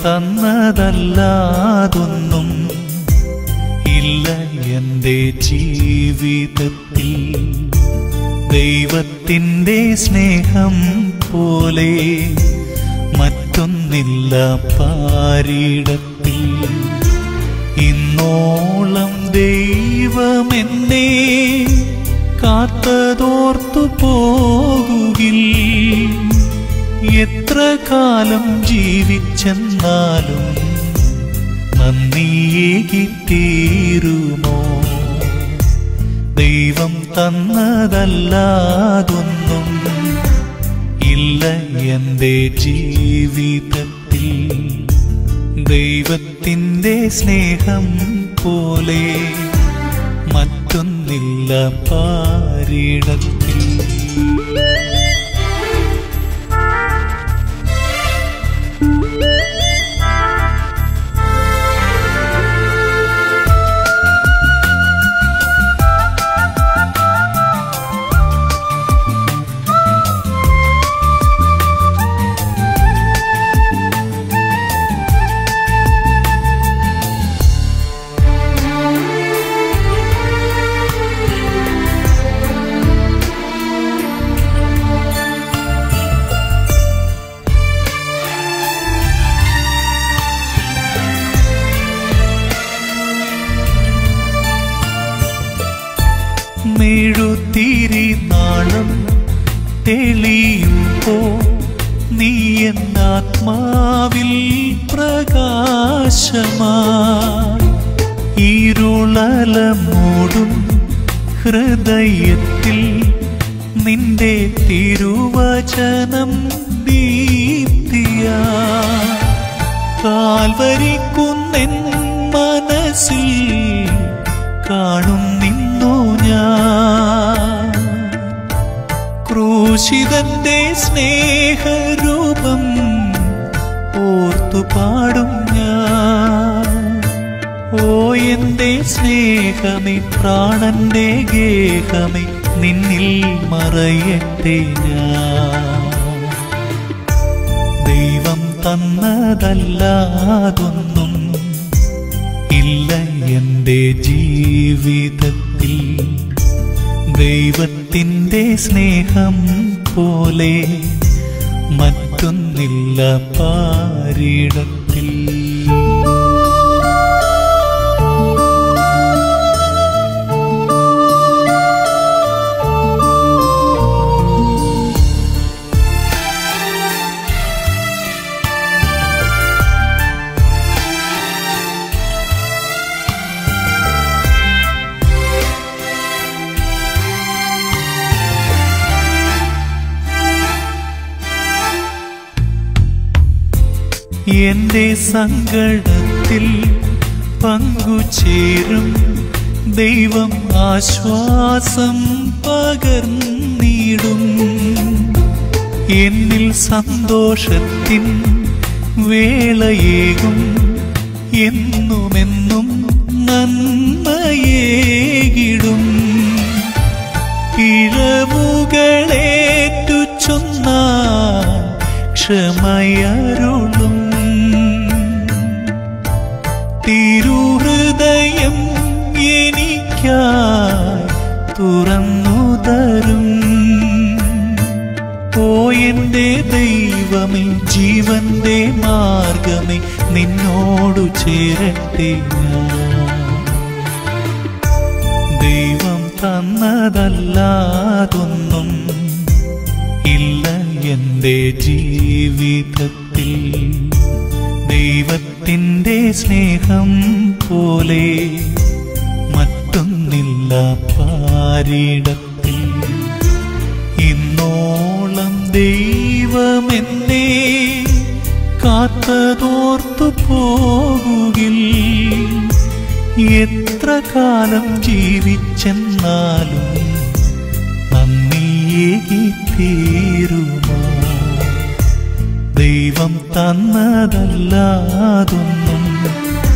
തന്നതല്ലാതൊന്നും ഇല്ല എൻ്റെ ജീവിതത്തിൽ ദൈവത്തിൻ്റെ സ്നേഹം പോലെ മറ്റൊന്നില്ല പാരിടത്തിൽ ഇന്നോളം ദൈവമെന്നെ കാത്തതോർത്തു പോകുകിൽ എത്ര കാലം ജീവിച്ചെന്നാലും നന്ദിയേകി തീരുമോ ദൈവം തന്നതല്ലാതൊന്നും ഇല്ല എൻ്റെ ജീവിതത്തിൽ ദൈവത്തിൻ്റെ സ്നേഹം പോലെ മറ്റൊന്നില്ല പാരിടത്തിൽ മെഴുതിരി നാളം തെളിയുമ്പോ നീ എന്നാത്മാവിൽ പ്രകാശമായി ഇരുളല മൂടും ഹൃദയത്തിൽ നിന്റെ തിരുവചനം ദീപ്തിയാ കാൽവരിക്കുന്നെൻ മനസ്സിൽ കാണും നിന്നു ഞാൻ ക്രൂശിതന്റെ സ്നേഹരൂപം ഓർത്തു പാടും ഞാൻ ഓ എന്റെ സ്നേഹമേ പ്രാണന്റെ ഗേഹമേ നിന്നിൽ മറയട്ടെ ഞാൻ ദൈവം തന്നതല്ലാതൊന്നും ഇല്ല എൻ്റെ ജീവിതത്തിൽ ദൈവത്തിൻ്റെ സ്നേഹം പോലെ മറ്റൊന്നില്ല പാരിടത്തിൽ എന്റെ സങ്കടത്തിൽ പങ്കുചേരും ദൈവം ആശ്വാസം പകർന്നിടും എന്നിൽ സന്തോഷത്തിൻ വേളയേകും എന്നുമെന്നും നന്മയേകിടും ഇഴവുകളേറ്റു ചൊന്നാൽ ക്ഷമയരുളും തിരുഹൃദയം എനിക്കായി തുറന്നു തരും ഓ എന്റെ ദൈവമേ ജീവന്റെ മാർഗമേ നിന്നോടു ചേരട്ടെ ഞാൻ ദൈവം തന്നതല്ലാതൊന്നും ഇല്ല എൻ്റെ ജീവിതത്തിൽ ദൈവത്തിൻ്റെ സ്നേഹം പോലെ മറ്റൊന്നില്ല പാരിടത്തിൽ ഇന്നോളം ദൈവമെന്നെ കാത്തതോർത്തു പോകുകിൽ എത്ര കാലം ജീവിച്ചെന്നാലും നന്ദിയേകി തീരുമാ ദൈവം തന്നതല്ലാതൊന്നും